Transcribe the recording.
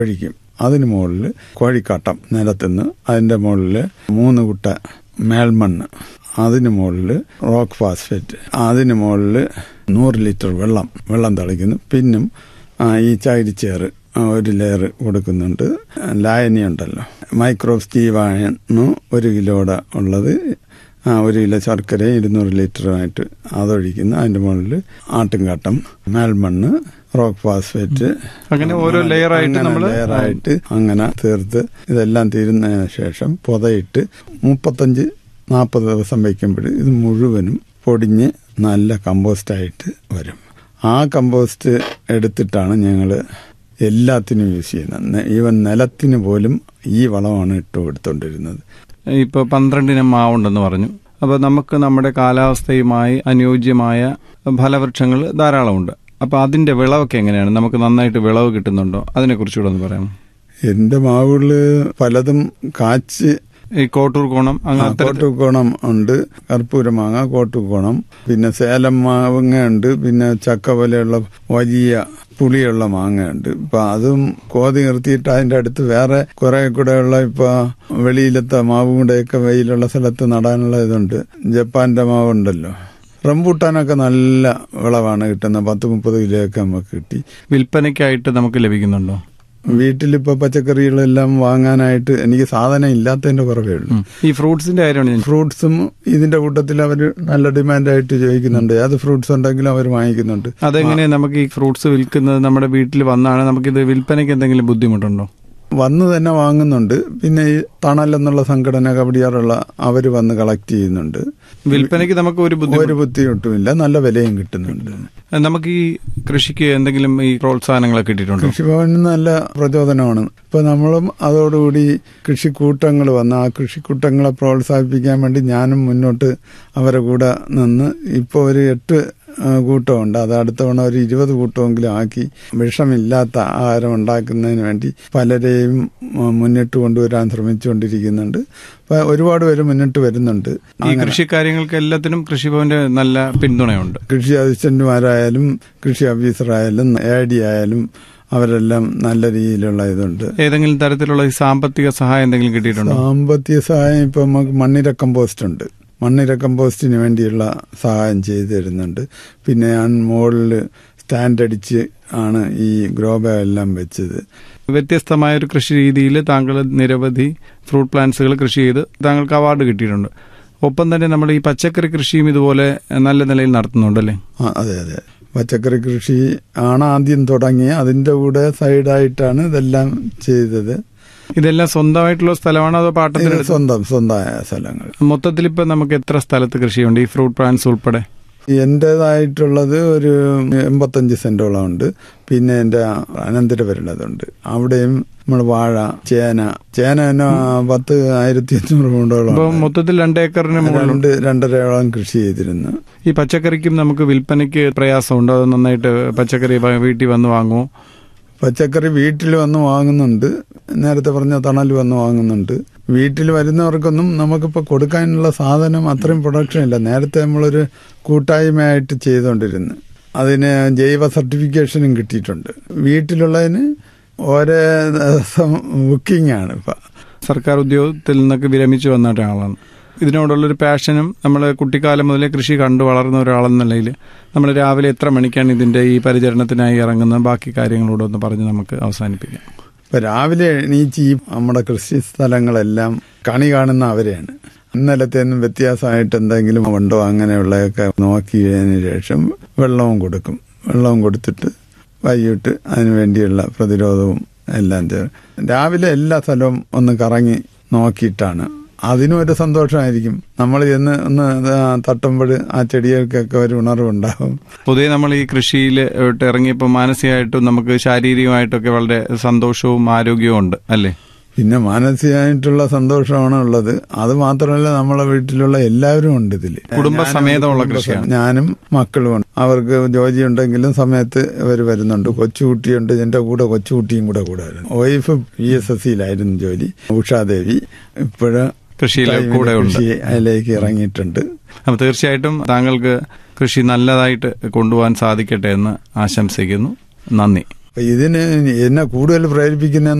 ഒഴിക്കും അതിന് മുകളിൽ കോഴിക്കാട്ടം നിലത്തുനിന്ന് അതിന്റെ മുകളിൽ മൂന്ന് കുട്ട മേൽമണ്ണ് അതിന് മുകളിൽ റോക്ക് ഫാസ്ഫേറ്റ് അതിന് മുകളിൽ നൂറ് ലിറ്റർ വെള്ളം വെള്ളം തളിക്കുന്നു പിന്നും ആ, ഈ ചകിരിച്ചേറ് ആ, ഒരു ലെയർ കൊടുക്കുന്നുണ്ട് ലായനി ഉണ്ടല്ലോ മൈക്രോബ്സ് ജീവാണു ഒരു കിലോയുടെ ഉള്ളത് ആ, ഒരു കിലോ ശർക്കര ഇരുന്നൂറ് ലിറ്ററുമായിട്ട് അതൊഴിക്കുന്നു അതിന്റെ മുകളിൽ ആട്ടുംകാട്ടം മേൽമണ്ണ് റോക്ക് ഫാസ്ഫേറ്റ് അങ്ങനെ ഓരോ layer ആയിട്ട് അങ്ങനെ നമ്മള് layer ആയിട്ട് അങ്ങനെ തീർത്ത് ഇതെല്ലാം തീരുന്നതിന് ശേഷം പുതയിട്ട് മുപ്പത്തഞ്ച് നാൽപ്പത് ദിവസം വയ്ക്കുമ്പോൾ ഇത് മുഴുവനും പൊടിഞ്ഞ് നല്ല കമ്പോസ്റ്റായിട്ട് വരും ആ കമ്പോസ്റ്റ് എടുത്തിട്ടാണ് ഞങ്ങൾ എല്ലാത്തിനും യൂസ് ചെയ്യുന്നത് നെ- ഈവൻ നിലത്തിന് പോലും ഈ വളമാണ് ഇട്ട് കൊടുത്തോണ്ടിരുന്നത് ഇപ്പൊ പന്ത്രണ്ടിനം മാവുണ്ടെന്ന് പറഞ്ഞു അപ്പൊ നമുക്ക് നമ്മുടെ കാലാവസ്ഥയുമായി അനുയോജ്യമായ ഫലവൃക്ഷങ്ങൾ ധാരാളമുണ്ട് അപ്പൊ അതിന്റെ വിളവൊക്കെ എങ്ങനെയാണ് നമുക്ക് നന്നായിട്ട് വിളവ് കിട്ടുന്നുണ്ടോ അതിനെ കുറിച്ചുകൂടെ ഒന്ന് പറയാം എന്റെ മാവുകള് പലതും കാച്ച് ഈ കോട്ടൂർ കോണം അങ്ങനത്തെ കോട്ടുകോണം ഉണ്ട് കർപ്പൂരമാങ്ങ കോട്ടുകോണം പിന്നെ സേലം മാങ്ങ ഉണ്ട് പിന്നെ ചക്ക പോലെയുള്ള വലിയ പുളിയുള്ള മാങ്ങ ഉണ്ട് ഇപ്പൊ അതും കോതി നിർത്തിയിട്ട് അതിന്റെ അടുത്ത് വേറെ കുറെ കൂടെ ഉള്ള ഇപ്പൊ വെളിയിലത്തെ മാവും കൂടെയൊക്കെ വെയിലുള്ള സ്ഥലത്ത് നടാനുള്ള ഇതുണ്ട് ജപ്പാന്റെ മാവുണ്ടല്ലോ റംബൂട്ടാനൊക്കെ നല്ല വിളവാണ് കിട്ടുന്നത് പത്ത് മുപ്പത് കിലോ ഒക്കെ നമുക്ക് കിട്ടി വിൽപ്പനയ്ക്കായിട്ട് നമുക്ക് ലഭിക്കുന്നുണ്ടോ വീട്ടിലിപ്പോ പച്ചക്കറികളെല്ലാം വാങ്ങാനായിട്ട് എനിക്ക് സാധനം ഇല്ലാത്തതിന്റെ കുറവേ ഉള്ളൂ ഉം. ഈ ഫ്രൂട്ട്സിന്റെ കാര്യമാണ് ഞാൻ ഫ്രൂട്ട്സും ഇതിന്റെ കൂട്ടത്തിൽ അവർ നല്ല ഡിമാൻഡായിട്ട് ചോദിക്കുന്നുണ്ട് ഏത് ഫ്രൂട്ട്സ് ഉണ്ടെങ്കിലും അവർ വാങ്ങിക്കുന്നുണ്ട് അതെങ്ങനെ നമുക്ക് ഈ ഫ്രൂട്ട്സ് വിൽക്കുന്നത് നമ്മുടെ വീട്ടിൽ വന്നാണ് നമുക്കിത് വിൽപ്പനയ്ക്ക് എന്തെങ്കിലും ബുദ്ധിമുട്ടുണ്ടോ വന്ന് തന്നെ വാങ്ങുന്നുണ്ട് പിന്നെ ഈ തണൽ എന്നുള്ള സംഘടന കബഡിയാറുള്ള അവർ വന്ന് കളക്ട് ചെയ്യുന്നുണ്ട് വിൽപ്പനയ്ക്ക് നമുക്ക് ഒരു ബുദ്ധിമുട്ട് ഒരു ബുദ്ധിമുട്ടുമില്ല നല്ല വിലയും കിട്ടുന്നുണ്ട് നമുക്ക് ഈ കൃഷിക്ക് എന്തെങ്കിലും ഈ പ്രോത്സാഹനങ്ങളൊക്കെ കിട്ടിയിട്ടുണ്ടോ കൃഷിഭവന് നല്ല പ്രചോദനമാണ് ഇപ്പൊ നമ്മളും അതോടുകൂടി കൃഷിക്കൂട്ടങ്ങൾ വന്ന് ആ കൃഷിക്കൂട്ടങ്ങളെ പ്രോത്സാഹിപ്പിക്കാൻ വേണ്ടി ഞാനും മുന്നോട്ട് അവരെ കൂടെ നിന്ന് ഇപ്പോൾ ഒരു എട്ട് ആ, കൂട്ടമുണ്ട് അത് അടുത്ത തവണ ഒരു ഇരുപത് കൂട്ടമെങ്കിലും ആക്കി വിഷമില്ലാത്ത ആഹാരം ഉണ്ടാക്കുന്നതിന് വേണ്ടി പലരെയും ആ, മുന്നിട്ട് കൊണ്ടുവരാൻ ശ്രമിച്ചുകൊണ്ടിരിക്കുന്നുണ്ട് അപ്പൊ ഒരുപാട് പേര് മുന്നിട്ട് വരുന്നുണ്ട് ഈ കൃഷി കാര്യങ്ങൾക്ക് എല്ലാത്തിനും കൃഷിഭവന്റെ നല്ല പിന്തുണയുണ്ട് കൃഷി അസിസ്റ്റന്റുമാരായാലും കൃഷി ഓഫീസറായാലും എ ഡി ആയാലും അവരെല്ലാം നല്ല രീതിയിലുള്ള ഇതുണ്ട് ഏതെങ്കിലും തരത്തിലുള്ള ഈ സാമ്പത്തിക സഹായം എന്തെങ്കിലും കിട്ടിയിട്ടുണ്ടോ സാമ്പത്തിക സഹായം ഇപ്പൊ നമുക്ക് മണ്ണിര കമ്പോസ്റ്റ് ഉണ്ട് മണ്ണിര കമ്പോസ്റ്റിന് വേണ്ടിയുള്ള സഹായം ചെയ്തു തരുന്നുണ്ട് പിന്നെ ഞാൻ മുകളിൽ സ്റ്റാൻഡ് അടിച്ച് ആണ് ഈ ഗ്രോ ബാഗ് എല്ലാം വെച്ചത് വ്യത്യസ്തമായ ഒരു കൃഷി രീതിയിൽ താങ്കൾ നിരവധി ഫ്രൂട്ട് പ്ലാന്റ്സുകൾ കൃഷി ചെയ്ത് താങ്കൾക്ക് അവാർഡ് കിട്ടിയിട്ടുണ്ട് ഒപ്പം തന്നെ നമ്മൾ ഈ പച്ചക്കറി കൃഷിയും ഇതുപോലെ നല്ല നിലയിൽ നടത്തുന്നുണ്ടല്ലേ ആ, അതെ അതെ പച്ചക്കറി കൃഷി ആണ് ആദ്യം തുടങ്ങി അതിന്റെ കൂടെ സൈഡായിട്ടാണ് ഇതെല്ലാം ചെയ്തത് ഇതെല്ലാം സ്വന്തമായിട്ടുള്ള സ്ഥലമാണോ അതോ ഇത് പാട്ടത്തിന് സ്വന്തം സ്വന്തമായ സ്ഥലങ്ങൾ മൊത്തത്തിൽ ഇപ്പൊ നമുക്ക് എത്ര സ്ഥലത്ത് കൃഷിയുണ്ട് ഈ ഫ്രൂട്ട് പ്ലാന്റ്സ് ഉൾപ്പെടെ എന്റേതായിട്ടുള്ളത് ഒരു എൺപത്തഞ്ച് സെന്റോളം ഉണ്ട് പിന്നെ എന്റെ അനന്തരവരുള്ളതുണ്ട് അവിടെയും നമ്മൾ വാഴ ചേന ചേന തന്നെ പത്ത് ആയിരത്തി അഞ്ഞൂറ് കൊണ്ടോളം ഇപ്പൊ മൊത്തത്തിൽ രണ്ട് ഏക്കറിന് മുകളിൽ രണ്ട് രണ്ടരയോളം കൃഷി ചെയ്തിരുന്നു ഈ പച്ചക്കറിക്കും നമുക്ക് വിൽപ്പനയ്ക്ക് പ്രയാസമുണ്ടോ അത് നന്നായിട്ട് പച്ചക്കറി വ- വീട്ടിൽ വന്ന് വാങ്ങുമോ പച്ചക്കറി വീട്ടിൽ വന്ന് വാങ്ങുന്നുണ്ട് നേരത്തെ പറഞ്ഞ തണൽ വന്ന് വാങ്ങുന്നുണ്ട് വീട്ടിൽ വരുന്നവർക്കൊന്നും നമുക്കിപ്പോൾ കൊടുക്കാനുള്ള സാധനം അത്രയും പ്രൊഡക്ഷൻ ഇല്ല നേരത്തെ നമ്മളൊരു കൂട്ടായ്മയായിട്ട് ചെയ്തുകൊണ്ടിരുന്നു അതിന് ജൈവ സർട്ടിഫിക്കേഷനും കിട്ടിയിട്ടുണ്ട് വീട്ടിലുള്ളതിന് ഓരോ ദിവസം ബുക്കിംഗ് ആണ് ഇപ്പം സർക്കാർ ഉദ്യോഗത്തിൽ നിന്നൊക്കെ വിരമിച്ചു വന്ന ഒരാളാണ് ഇതിനോടുള്ളൊരു പാഷനും നമ്മൾ കുട്ടിക്കാലം മുതലേ കൃഷി കണ്ടു വളർന്ന ഒരാളെന്ന നിലയിൽ നമ്മൾ രാവിലെ എത്ര മണിക്കാണ് ഇതിന്റെ ഈ പരിചരണത്തിനായി ഇറങ്ങുന്നത് ബാക്കി കാര്യങ്ങളോട് ഒന്ന് പറഞ്ഞ് നമുക്ക് അവസാനിപ്പിക്കാം ഇപ്പൊ രാവിലെ എണീച്ച് ഈ നമ്മുടെ കൃഷി സ്ഥലങ്ങളെല്ലാം കണി കാണുന്ന അവരെയാണ് ഇന്നലത്തേന്നും വ്യത്യാസമായിട്ട് എന്തെങ്കിലും ഉണ്ടോ അങ്ങനെയുള്ളതൊക്കെ നോക്കിയതിന് ശേഷം വെള്ളവും കൊടുക്കും വെള്ളവും കൊടുത്തിട്ട് വൈകിട്ട് അതിന് വേണ്ടിയുള്ള പ്രതിരോധവും എല്ലാം ചേർ രാവിലെ എല്ലാ സ്ഥലവും ഒന്ന് കറങ്ങി നോക്കിയിട്ടാണ് അതിനും ഒരു സന്തോഷമായിരിക്കും നമ്മൾ ചെന്ന് ഒന്ന് തട്ടുമ്പോൾ ആ ചെടികൾക്കൊക്കെ ഒരു ഉണർവുണ്ടാവും പൊതുവെ നമ്മൾ ഈ കൃഷിയിൽ ഇറങ്ങിയപ്പോൾ മാനസികമായിട്ടും നമുക്ക് ശാരീരികമായിട്ടൊക്കെ വളരെ സന്തോഷവും ആരോഗ്യവും ഉണ്ട് അല്ലേ പിന്നെ മാനസികമായിട്ടുള്ള സന്തോഷമാണ് ഉള്ളത് അത് മാത്രമല്ല നമ്മളെ വീട്ടിലുള്ള എല്ലാവരും ഉണ്ട് ഇതിൽ കുടുംബസമേതമുള്ള കൃഷിയാണ്. ഞാനും മക്കളും ഉണ്ട് അവർക്ക് ജോലി ഉണ്ടെങ്കിലും സമയത്ത് ഇവർ വരുന്നുണ്ട് കൊച്ചുകുട്ടിയുണ്ട് എന്റെ കൂടെ കൊച്ചുകുട്ടിയും കൂടെ കൂടെ വരുന്നു വൈഫ് പി എസ് എസ് സിയിലായിരുന്നു ജോലി ഉഷാദേവി ഇപ്പോഴ് കൃഷിയിൽ കൂടെ ഉണ്ട് കൃഷി അതിലേക്ക് ഇറങ്ങിയിട്ടുണ്ട് അപ്പോൾ തീർച്ചയായിട്ടും താങ്കൾക്ക് കൃഷി നല്ലതായിട്ട് കൊണ്ടുപോകാൻ സാധിക്കട്ടെ എന്ന് ആശംസിക്കുന്നു നന്ദി അപ്പൊ ഇതിന് എന്നെ കൂടുതൽ പ്രേരിപ്പിക്കുന്ന